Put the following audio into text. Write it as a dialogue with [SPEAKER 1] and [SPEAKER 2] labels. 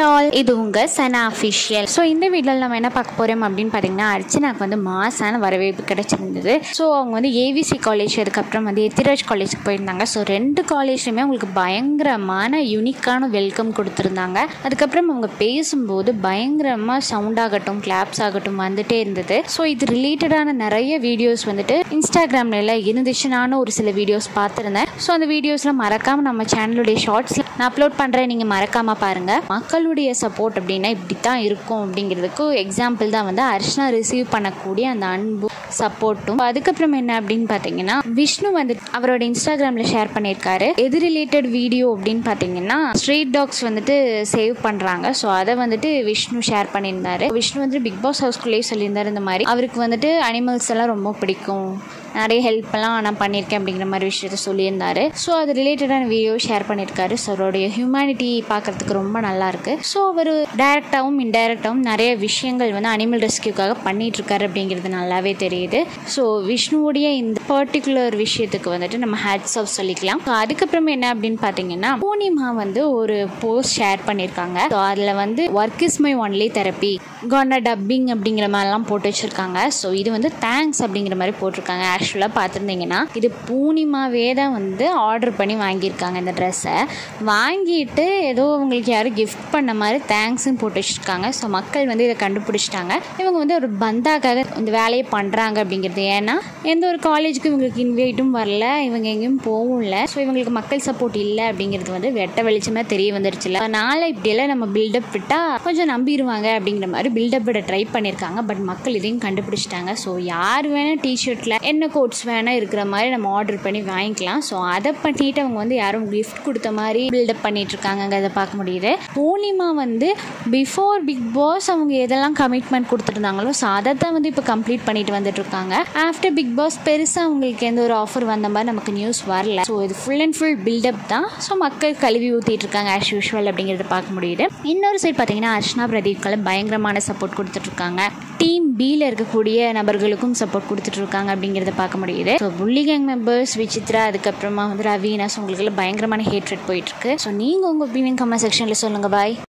[SPEAKER 1] all இது உங்கள் சனா official so இந்த வீடியோவில் நம்ம என்ன பார்க்க போகிறோம் அப்படின்னு பார்த்தீங்கன்னா அர்ச்சனாக்கு வந்து மாசான வரவேற்பு கிடைச்சிருந்தது ஸோ அவங்க வந்து ஏவிசி காலேஜ் அதுக்கப்புறம் வந்து எத்திராஜ் காலேஜுக்கு போயிருந்தாங்க ஸோ ரெண்டு காலேஜ்லையுமே அவங்களுக்கு பயங்கரமான யூனிக்கான வெல்கம் கொடுத்துருந்தாங்க அதுக்கப்புறம் அவங்க பேசும்போது பயங்கரமாக சவுண்ட் ஆகட்டும் கிளாப்ஸ் ஆகட்டும் வந்துட்டே இருந்தது ஸோ இது ரிலேட்டடான நிறைய வீடியோஸ் வந்துட்டு இன்ஸ்டாகிராம்ல எல்லாம் இருந்துச்சு நானும் ஒரு சில வீடியோஸ் பார்த்துருந்தேன் ஸோ அந்த வீடியோஸ்லாம் மறக்காமல் நம்ம சேனலுடைய ஷார்ட்ஸில் நான் அப்லோட் பண்ணுறேன் நீங்கள் மறக்காமல் பாருங்கள் மக்களுடைய சப்போர்ட் அப்படின்னா இப்படி தான் இருக்கும் அப்படிங்கிறதுக்கு எக்ஸாம்பிள் தான் வந்து அர்ச்சனா ரிசீவ் பண்ணக்கூடிய அந்த அன்பு சப்போர்ட்டும் அதுக்கப்புறம் என்ன அப்படின்னு பார்த்தீங்கன்னா விஷ்ணு வந்து அவரோட இன்ஸ்டாகிராமில் ஷேர் பண்ணியிருக்காரு எது ரிலேட்டட் வீடியோ அப்படின்னு பார்த்தீங்கன்னா ஸ்ட்ரீட் டாக்ஸ் வந்துட்டு சேவ் பண்ணுறாங்க ஸோ அதை வந்துட்டு விஷ்ணு ஷேர் பண்ணியிருந்தாரு விஷ்ணு வந்துட்டு பிக் பாஸ் ஹவுஸ்குள்ளேயே சொல்லியிருந்தாரு இந்த மாதிரி அவருக்கு வந்துட்டு அனிமல்ஸ் எல்லாம் ரொம்ப பிடிக்கும் நிறைய ஹெல்ப் எல்லாம் நான் பண்ணியிருக்கேன் அப்படிங்கிற மாதிரி விஷயத்த சொல்லியிருந்தாரு ஸோ அது ரிலேட்டடான வீடியோ ஷேர் பண்ணியிருக்காரு ஸோ அவருடைய ஹியூமனிட்டி பார்க்கறதுக்கு ரொம்ப நல்லா இருக்கு ஸோ அவர் டைரக்டாகவும் இன்டைரக்டாகவும் நிறைய விஷயங்கள் வந்து அனிமல் ரெஸ்கியூக்காக பண்ணிட்டு இருக்காரு அப்படிங்கிறது நல்லாவே தெரியுது ஸோ விஷ்ணுவுடைய இந்த பர்டிகுலர் விஷயத்துக்கு வந்துட்டு நம்ம ஹேட்ஸ் ஆஃப் சொல்லிக்கலாம் ஸோ அதுக்கப்புறம் என்ன அப்படின்னு பார்த்தீங்கன்னா பூர்ணிமா வந்து ஒரு போஸ்ட் ஷேர் பண்ணியிருக்காங்க ஸோ அதில் வந்து work is my only therapy கான டப்பிங் அப்படிங்கிற மாதிரிலாம் போட்டு வச்சுருக்காங்க ஸோ இது வந்து தேங்க்ஸ் அப்படிங்கிற மாதிரி போட்டிருக்காங்க ஆக்சுவலாக பார்த்துருந்தீங்கன்னா இது பூர்ணிமாவே தான் வந்து ஆர்டர் பண்ணி வாங்கியிருக்காங்க இந்த ட்ரெஸ்ஸை வாங்கிட்டு ஏதோ அவங்களுக்கு யாரும் கிஃப்ட் பண்ண மாதிரி தேங்க்ஸ்ன்னு போட்டு வச்சுருக்காங்க ஸோ மக்கள் வந்து இதை கண்டுபிடிச்சிட்டாங்க இவங்க வந்து ஒரு பந்தாக்காக இந்த வேலையை பண்ணுறாங்க அப்படிங்கிறது ஏன்னா எந்த ஒரு காலேஜுக்கும் இவங்களுக்கு இன்வைட்டும் வரல இவங்க எங்கேயும் போகவும் இல்லை ஸோ இவங்களுக்கு மக்கள் சப்போர்ட் இல்லை அப்படிங்கிறது வந்து வெட்ட வெளிச்சமாக தெரிய வந்துருச்சுல அதனால் இப்படியெல்லாம் நம்ம பில்டப் விட்டால் கொஞ்சம் நம்பிடுவாங்க அப்படிங்கிற மாதிரி பில்டப் விட ட்ரை பண்ணியிருக்காங்க பட் மக்கள் இதையும் கண்டுபிடிச்சிட்டாங்க ஸோ யார் வேணால் டிஷர்ட்டில் என்ன கோட்ஸ் வேணால் இருக்கிற மாதிரி நம்ம ஆர்டர் பண்ணி வாங்கிக்கலாம் ஸோ அதை பண்ணிட்டு அவங்க வந்து யாரும் கிஃப்ட் கொடுத்த மாதிரி பில்டப் பண்ணிட்டு இருக்காங்க பார்க்க முடியுது பூர்ணிமா வந்து பிஃபோர் பிக் பாஸ் அவங்க எதெல்லாம் கமிட்மெண்ட் கொடுத்துருந்தாங்களோ ஸோ அதை தான் வந்து இப்போ கம்ப்ளீட் பண்ணிட்டு வந்துட்டு இருக்காங்க ஆஃப்டர் பிக் பாஸ் பெருசாக அவங்களுக்கு எந்த ஒரு ஆஃபர் வந்த மாதிரி நமக்கு நியூஸ் வரல ஸோ இது ஃபுல் அண்ட் ஃபுல் பில்டப் தான் ஸோ மக்கள் கழுவி ஊற்றிட்டு இருக்காங்க ஆஸ் யூஷுவல் அப்படிங்கிறத பார்க்க முடியுது இன்னொரு சைட் பார்த்தீங்கன்னா அர்ச்சனா பிரதீப்களை பயங்கரமான சப்போர்ட் கொடுத்துட்டு இருக்காங்க டீம் பியில் இருக்கக்கூடிய நபர்களுக்கும் சப்போர்ட் கொடுத்துட்டு இருக்காங்க அப்படிங்கிறத பார்க்க முடியுது ஸோ புள்ளி கேங் மெம்பர்ஸ் விசித்ரா அதுக்கப்புறமா வந்து ரவீனாஸ் உங்களுக்கு பயங்கரமான ஹேட்ரட் போயிட்டு இருக்கு ஸோ நீங்கள் உங்கள் ஒப்பீனியன் கமெண்ட் செக்ஷனில் சொல்லுங்கள் பாய்